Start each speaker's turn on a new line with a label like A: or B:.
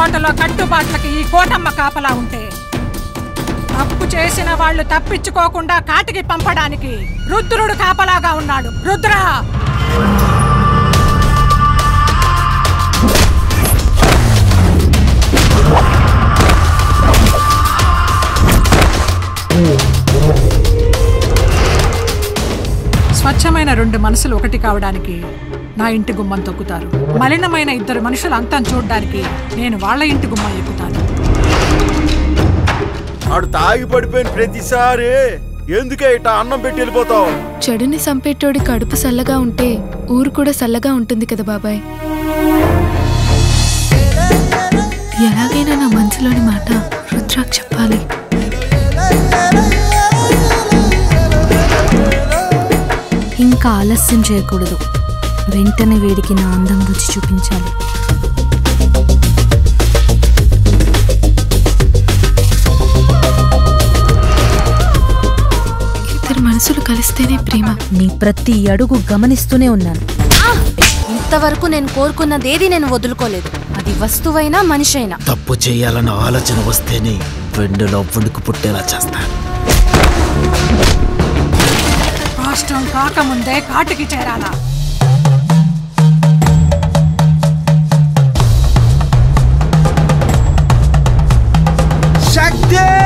A: కోటలో కట్టుబాట్లకి ఈ కోటమ్మ కాపలా ఉంటే తప్పు చేసిన వాళ్ళు తప్పించుకోకుండా కాటికి పంపడానికి రుద్రుడు కాపలాగా ఉన్నాడు రుద్రా స్వచ్ఛమైన రెండు మనసులు ఒకటి కావడానికి నా ఇంటి గుమ్మం తొక్కుతారు మలినమైన ఇద్దరు మనుషులు అంతం చూడడానికి నేను వాళ్ళ ఇంటి గుమ్మం ఎక్కుతాను
B: ఆడు తాగి పడిపోయిన ప్రతిసారి ఎందుకే ఇట్లా అన్నం పెట్టి వెళ్ళిపోతావు
C: చెడుని సంపేటోడి కడుపు సల్లగా ఉంటే ఊరు కూడా సల్లగా ఉంటుంది కదా బాబాయ్ ఎలాగైనా నా మనసులోని మాట రుద్రాక్ చెప్పాలి
D: ఇంకా ఆలస్యం చేయకూడదు వెంటనే వీడికి నా అందం రుచి చూపించాలి
C: ఇద్దరు మనసులు కలిస్తేనే ప్రేమ
D: నీ ప్రతి అడుగు గమనిస్తూనే ఉన్నాను
E: ఇంతవరకు నేను కోరుకున్నదేది నేను వదులుకోలేదు అది వస్తువైనా మనిషి అయినా
F: తప్పు చేయాలన్న ఆలోచన వస్తేనే వెండులో వణుకు పుట్టేలా చేస్తాను
A: రాష్ట్రం కాకముందే కాటికి చేరాలా
B: శక్తి